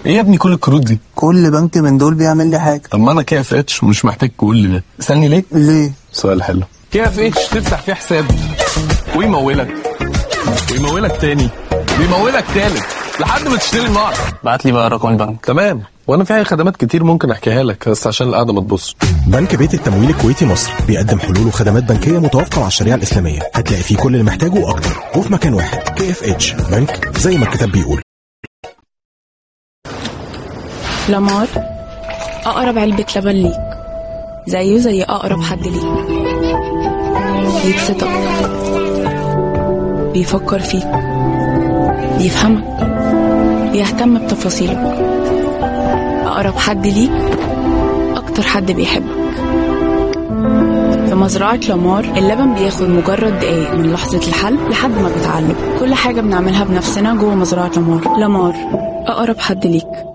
ايه يا ابني كل الكروت دي كل بنك من دول بيعمل لي حاجة طب ما انا كي اف اتش ومش محتاج كل ده اسالني ليه ليه؟ سؤال حلو كي اف اتش تفتح فيه حساب ويمولك ويمولك تاني ويمولك تالت لحد ما تشتري النهارده بعت لي بقى رقم البنك تمام وانا في خدمات كتير ممكن احكيها لك بس عشان القعده ما تبص بنك بيت التمويل الكويتي مصر بيقدم حلول وخدمات بنكيه متوافقه مع الشريعه الاسلاميه هتلاقي فيه كل اللي محتاجه واكتر وفي مكان واحد كي اف اتش بنك زي ما الكتاب بيقول لامار أقرب علبة لبن ليك زيه زي أقرب حد ليك بيبسطك بيفكر فيك بيفهمك بيهتم بتفاصيلك أقرب حد ليك أكتر حد بيحبك في مزرعة لامار اللبن بياخد مجرد دقايق من لحظة الحل لحد ما بيتعلب كل حاجة بنعملها بنفسنا جوه مزرعة لامار لامار أقرب حد ليك